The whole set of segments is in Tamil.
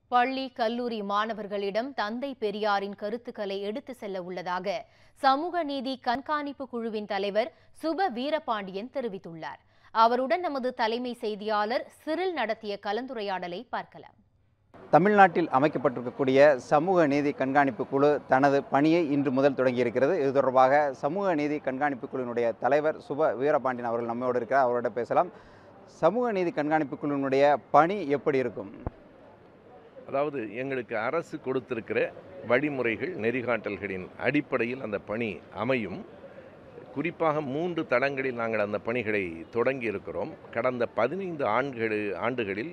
பள்ளி கல்லூரி மாணவர்களிடம் தந்தை பெரியாரின் கருத்துக்களை எடுத்து செல்ல உள்ளதாக சமூக நீதி கண்காணிப்பு குழுவின் தலைவர் சுப வீரபாண்டியன் தெரிவித்துள்ளார் அவருடன் நமது தலைமை செய்தியாளர் சிறில் நடத்திய கலந்துரையாடலை பார்க்கலாம் தமிழ்நாட்டில் அமைக்கப்பட்டிருக்கக்கூடிய சமூக நீதி கண்காணிப்பு குழு தனது பணியை இன்று முதல் தொடங்கியிருக்கிறது இது தொடர்பாக சமூக நீதி கண்காணிப்பு குழுவினுடைய தலைவர் சுப வீரபாண்டியன் அவர்கள் நம்மோடு இருக்கிறார் அவரோட பேசலாம் சமூக நீதி கண்காணிப்பு குழுவினுடைய பணி எப்படி இருக்கும் அதாவது எங்களுக்கு அரசு கொடுத்திருக்கிற வழிமுறைகள் நெறிகாட்டல்களின் அடிப்படையில் அந்த பணி அமையும் குறிப்பாக மூன்று தடங்களில் நாங்கள் அந்த பணிகளை தொடங்கி இருக்கிறோம் கடந்த பதினைந்து ஆண்டுகள் ஆண்டுகளில்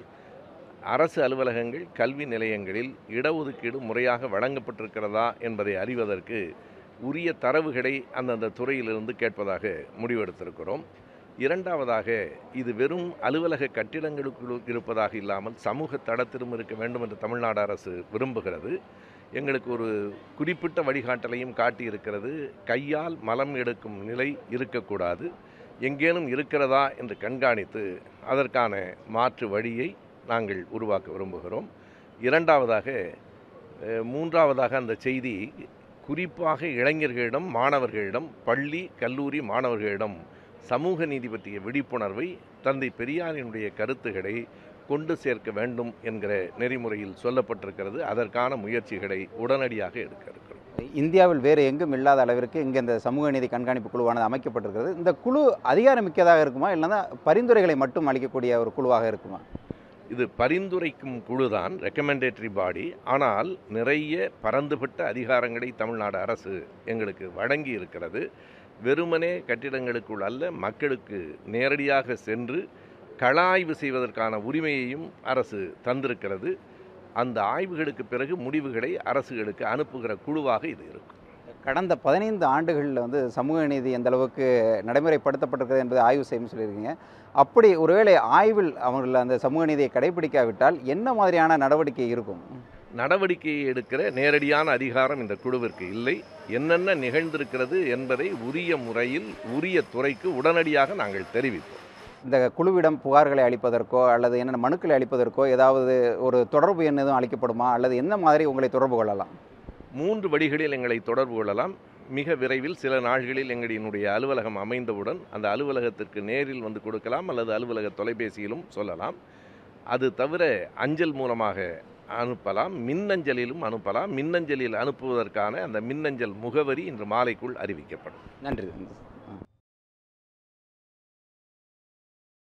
அரசு அலுவலகங்கள் கல்வி நிலையங்களில் இடஒதுக்கீடு முறையாக வழங்கப்பட்டிருக்கிறதா என்பதை அறிவதற்கு உரிய தரவுகளை அந்தந்த துறையிலிருந்து கேட்பதாக முடிவெடுத்திருக்கிறோம் இரண்டாவதாக இது வெறும் அலுவலக கட்டிடங்களுக்குள் இருப்பதாக இல்லாமல் சமூக தடத்திலும் இருக்க வேண்டும் என்று தமிழ்நாடு அரசு விரும்புகிறது எங்களுக்கு ஒரு குறிப்பிட்ட வழிகாட்டலையும் காட்டியிருக்கிறது கையால் மலம் எடுக்கும் நிலை இருக்கக்கூடாது எங்கேனும் இருக்கிறதா என்று கண்காணித்து அதற்கான மாற்று வழியை நாங்கள் உருவாக்க விரும்புகிறோம் இரண்டாவதாக அஹ், மூன்றாவதாக அந்த செய்தி குறிப்பாக இளைஞர்களிடம் மாணவர்களிடம் பள்ளி கல்லூரி மாணவர்களிடம் சமூக நீதி பற்றிய விழிப்புணர்வை தந்தை பெரியாரினுடைய கருத்துக்களை கொண்டு சேர்க்க வேண்டும் என்கிற நெறிமுறையில் சொல்லப்பட்டிருக்கிறது அதற்கான முயற்சிகளை உடனடியாக எடுக்க இருக்கிறோம் இந்தியாவில் வேறு எங்கும் இல்லாத அளவிற்கு இங்கே இந்த சமூக நீதி கண்காணிப்பு குழுவானது அமைக்கப்பட்டிருக்கிறது இந்த குழு அதிகாரமிக்கதாக இருக்குமா இல்லைன்னா பரிந்துரைகளை மட்டும் அளிக்கக்கூடிய ஒரு குழுவாக இருக்குமா இது பரிந்துரைக்கும் குழுதான் ரெக்கமெண்டேட்டரி பாடி ஆனால் நிறைய பரந்துபட்ட அதிகாரங்களை தமிழ்நாடு அரசு எங்களுக்கு வழங்கி இருக்கிறது வெறுமனே கட்டிடங்களுக்குள் அல்ல மக்களுக்கு நேரடியாக சென்று கள ஆய்வு செய்வதற்கான உரிமையையும் அரசு தந்திருக்கிறது அந்த ஆய்வுகளுக்கு பிறகு முடிவுகளை அரசுகளுக்கு அனுப்புகிற குழுவாக இது இருக்கும் கடந்த பதினைந்து ஆண்டுகளில் வந்து சமூக நீதி எந்த அளவுக்கு நடைமுறைப்படுத்தப்பட்டிருக்கிறது என்பதை ஆய்வு செய்யும் சொல்லியிருக்கீங்க அப்படி ஒருவேளை ஆய்வில் அவர்கள் அந்த சமூக நீதியை கடைபிடிக்காவிட்டால் என்ன மாதிரியான நடவடிக்கை இருக்கும் நடவடிக்கையை எடுக்கிற நேரடியான அதிகாரம் இந்த குழுவிற்கு இல்லை என்னென்ன நிகழ்ந்திருக்கிறது என்பதை உரிய முறையில் உரிய துறைக்கு உடனடியாக நாங்கள் தெரிவிப்போம் இந்த குழுவிடம் புகார்களை அளிப்பதற்கோ அல்லது என்னென்ன மனுக்களை அளிப்பதற்கோ ஏதாவது ஒரு தொடர்பு எண் எதுவும் அளிக்கப்படுமா அல்லது என்ன மாதிரி உங்களை தொடர்பு கொள்ளலாம் மூன்று வழிகளில் எங்களை தொடர்பு கொள்ளலாம் மிக விரைவில் சில நாள்களில் எங்களினுடைய அலுவலகம் அமைந்தவுடன் அந்த அலுவலகத்திற்கு நேரில் வந்து கொடுக்கலாம் அல்லது அலுவலக தொலைபேசியிலும் சொல்லலாம் அது தவிர அஞ்சல் மூலமாக அனுப்பலாம் மின்னஞ்சலிலும் அனுப்பலாம் மின்னஞ்சலில் அனுப்புவதற்கான அந்த மின்னஞ்சல் முகவரி இன்று மாலைக்குள் அறிவிக்கப்படும் நன்றி